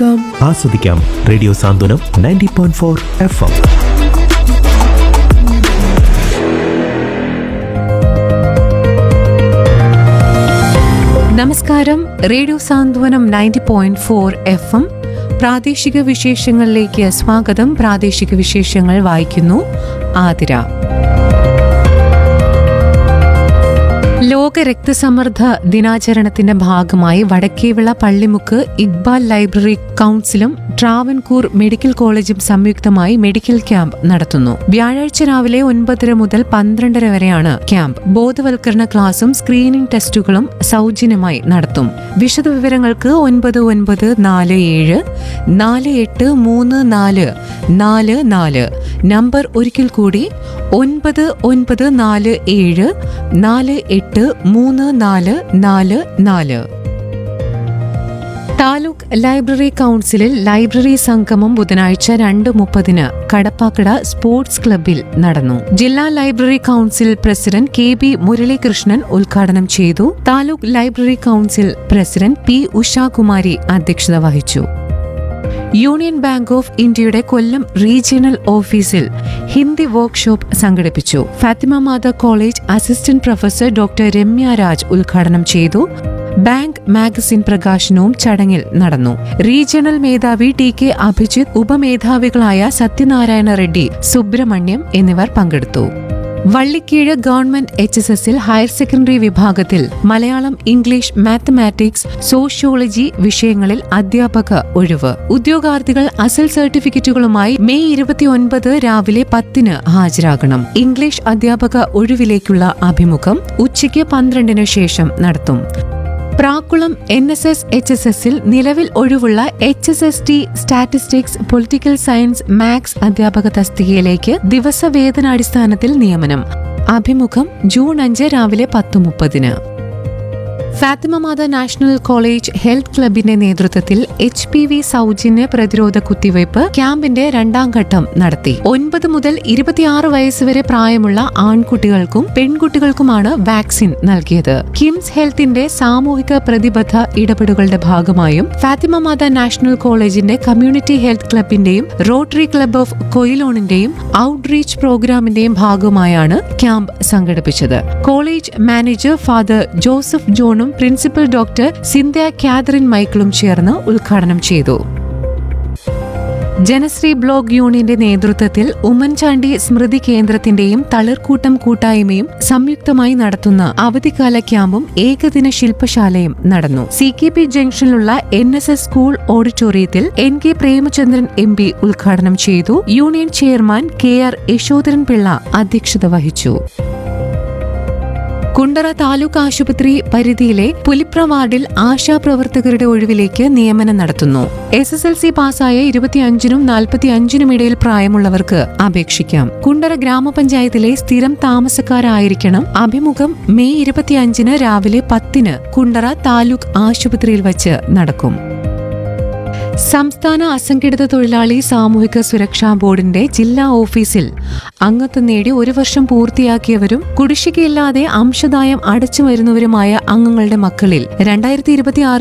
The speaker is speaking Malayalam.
കേൾക്കാം ആസ്വദിക്കാം radio Santhwanam ninety point four F M നമസ്കാരം radio Santhwanam ninety point four F M പ്രാദേശിക വിശേഷങ്ങളിലേക്ക് സ്വാഗതം പ്രാദേശിക വിശേഷങ്ങൾ വായിക്കുന്നു ആതിര ലോക രക്തസമ്മർദ്ദ ദിനാചരണത്തിന്റെ ഭാഗമായി വടക്കേവിള പള്ളിമുക്ക് ഇക്ബാൽ ലൈബ്രറി കൌൺസിലും ട്രാവൻകൂർ മെഡിക്കൽ കോളേജും സംയുക്തമായി മെഡിക്കൽ ക്യാമ്പ് നടത്തുന്നു വ്യാഴാഴ്ച രാവിലെ ഒൻപതര മുതൽ പന്ത്രണ്ടര വരെയാണ് ക്യാമ്പ് ബോധവൽക്കരണ ക്ലാസും സ്ക്രീനിംഗ് ടെസ്റ്റുകളും സൗജന്യമായി നടത്തും വിശദവിവരങ്ങൾക്ക് ഒൻപത് ഒൻപത് നാല് ഏഴ് നാല് എട്ട് മൂന്ന് നാല് നാല് നാല് നമ്പർ ഒരിക്കൽ കൂടി ഒൻപത് ഒൻപത് നാല് ഏഴ് നാല് എട്ട് മൂന്ന് നാല് നാല് നാല് താലൂക്ക് ലൈബ്രറി കൌൺസിലിൽ ലൈബ്രറി സംഗമം ബുധനാഴ്ച രണ്ട് മുപ്പതിന് കടപ്പാക്കട സ്പോർട്സ് ക്ലബിൽ നടന്നു ജില്ലാ library council president K B Muralikrishnan ഉദ്ഘാടനം ചെയ്തു taluk library council president P Ushakumari അധ്യക്ഷത വഹിച്ചു യൂണിയൻ ബാങ്ക് ഓഫ് ഇന്ത്യയുടെ കൊല്ലം റീജിയണൽ ഓഫീസിൽ ഹിന്ദി വർക്ക്ഷോപ്പ് സംഘടിപ്പിച്ചു Fathima Mata college assistant professor doctor Ramya Raj ഉദ്ഘാടനം ചെയ്തു ബാങ്ക് മാഗസിൻ പ്രകാശനവും ചടങ്ങിൽ നടന്നു റീജിയണൽ മേധാവി ടി കെ അഭിജിത്ത് ഉപമേധാവികളായ സത്യനാരായണ റെഡ്ഡി സുബ്രഹ്മണ്യം എന്നിവർ പങ്കെടുത്തു വള്ളിക്കീഴ് ഗവൺമെന്റ് എച്ച് എസ് എസിൽ ഹയർ സെക്കൻഡറി വിഭാഗത്തിൽ മലയാളം ഇംഗ്ലീഷ് മാത്തമാറ്റിക്സ് സോഷ്യോളജി വിഷയങ്ങളിൽ അധ്യാപക ഒഴിവ് ഉദ്യോഗാർത്ഥികൾ അസൽ സർട്ടിഫിക്കറ്റുകളുമായി മെയ് ഇരുപത്തിയൊൻപത് രാവിലെ പത്തിന് ഹാജരാകണം ഇംഗ്ലീഷ് അധ്യാപക ഒഴിവിലേക്കുള്ള അഭിമുഖം ഉച്ചയ്ക്ക് പന്ത്രണ്ടിന് ശേഷം നടത്തും Prakkulam N S S H S എസിൽ നിലവിൽ ഒഴിവുള്ള H S S T statistics political science maths അധ്യാപക തസ്തികയിലേക്ക് ദിവസവേതനാടിസ്ഥാനത്തിൽ നിയമനം അഭിമുഖം ജൂൺ അഞ്ച് രാവിലെ പത്ത് മുപ്പതിന് Fathima Mata national college health ക്ലബിന്റെ നേതൃത്വത്തിൽ എച്ച് പി വി സൗജന്യ പ്രതിരോധ കുത്തിവയ്പ് ക്യാമ്പിന്റെ രണ്ടാം ഘട്ടം നടത്തി ഒൻപത് മുതൽ ഇരുപത്തിയാറ് വയസ്സ് വരെ പ്രായമുള്ള ആൺകുട്ടികൾക്കും പെൺകുട്ടികൾക്കുമാണ് വാക്സിൻ നൽകിയത് കിംസ് ഹെൽത്തിന്റെ സാമൂഹിക പ്രതിബദ്ധ ഇടപെടലുകളുടെ ഭാഗമായും ഫാത്തിമ മാത നാഷണൽ കോളേജിന്റെ കമ്മ്യൂണിറ്റി ഹെൽത്ത് ക്ലബിന്റെയും റോട്ടറി ക്ലബ് ഓഫ് കൊയിലോണിന്റെയും ഔട്ട്റീച്ച് പ്രോഗ്രാമിന്റെയും ഭാഗമായാണ് ക്യാമ്പ് സംഘടിപ്പിച്ചത് കോളേജ് മാനേജർ ഫാദർ ജോസഫ് ജോണും പ്രിൻസിപ്പൽ ഡോക്ടർ സിന്ധ്യ കാതറിൻ മൈക്കിളും ചേർന്ന് ഉദ്ഘാടനം ചെയ്തു ജനശ്രീ ബ്ലോക്ക് യൂണിയന്റെ നേതൃത്വത്തിൽ ഉമ്മൻചാണ്ടി സ്മൃതി കേന്ദ്രത്തിന്റെയും തളിർക്കൂട്ടം കൂട്ടായ്മയും സംയുക്തമായി നടത്തുന്ന അവധിക്കാല ക്യാമ്പും ഏകദിന ശില്പശാലയും നടന്നു സി കെ പി ജംഗ്ഷനിലുള്ള എൻ എസ് എസ് സ്കൂൾ ഓഡിറ്റോറിയത്തിൽ N K Premachandran M P ഉദ്ഘാടനം ചെയ്തു union chairman K R Yashodharan Pillai അധ്യക്ഷത വഹിച്ചു കുണ്ടറ താലൂക്ക് ആശുപത്രി പരിധിയിലെ പുലിപ്ര വാർഡിൽ ആശാപ്രവർത്തകരുടെ ഒഴിവിലേക്ക് നിയമനം നടത്തുന്നു എസ് എസ് എൽ സി പാസ്സായ ഇരുപത്തിയഞ്ചിനും നാൽപ്പത്തിയഞ്ചിനും ഇടയിൽ പ്രായമുള്ളവർക്ക് അപേക്ഷിക്കാം കുണ്ടറ ഗ്രാമപഞ്ചായത്തിലെ സ്ഥിരം താമസക്കാരായിരിക്കണം അഭിമുഖം മെയ് ഇരുപത്തിയഞ്ചിന് രാവിലെ പത്തിന് കുണ്ടറ താലൂക്ക് ആശുപത്രിയിൽ വച്ച് നടക്കും സംസ്ഥാന അസംഘടിത തൊഴിലാളി സാമൂഹിക സുരക്ഷാ ബോർഡിന്റെ ജില്ലാ ഓഫീസിൽ അംഗത്വം നേടി ഒരു വർഷം പൂർത്തിയാക്കിയവരും കുടിശ്ശികയില്ലാതെ അംശദായം അടച്ചു വരുന്നവരുമായ അംഗങ്ങളുടെ മക്കളിൽ രണ്ടായിരത്തി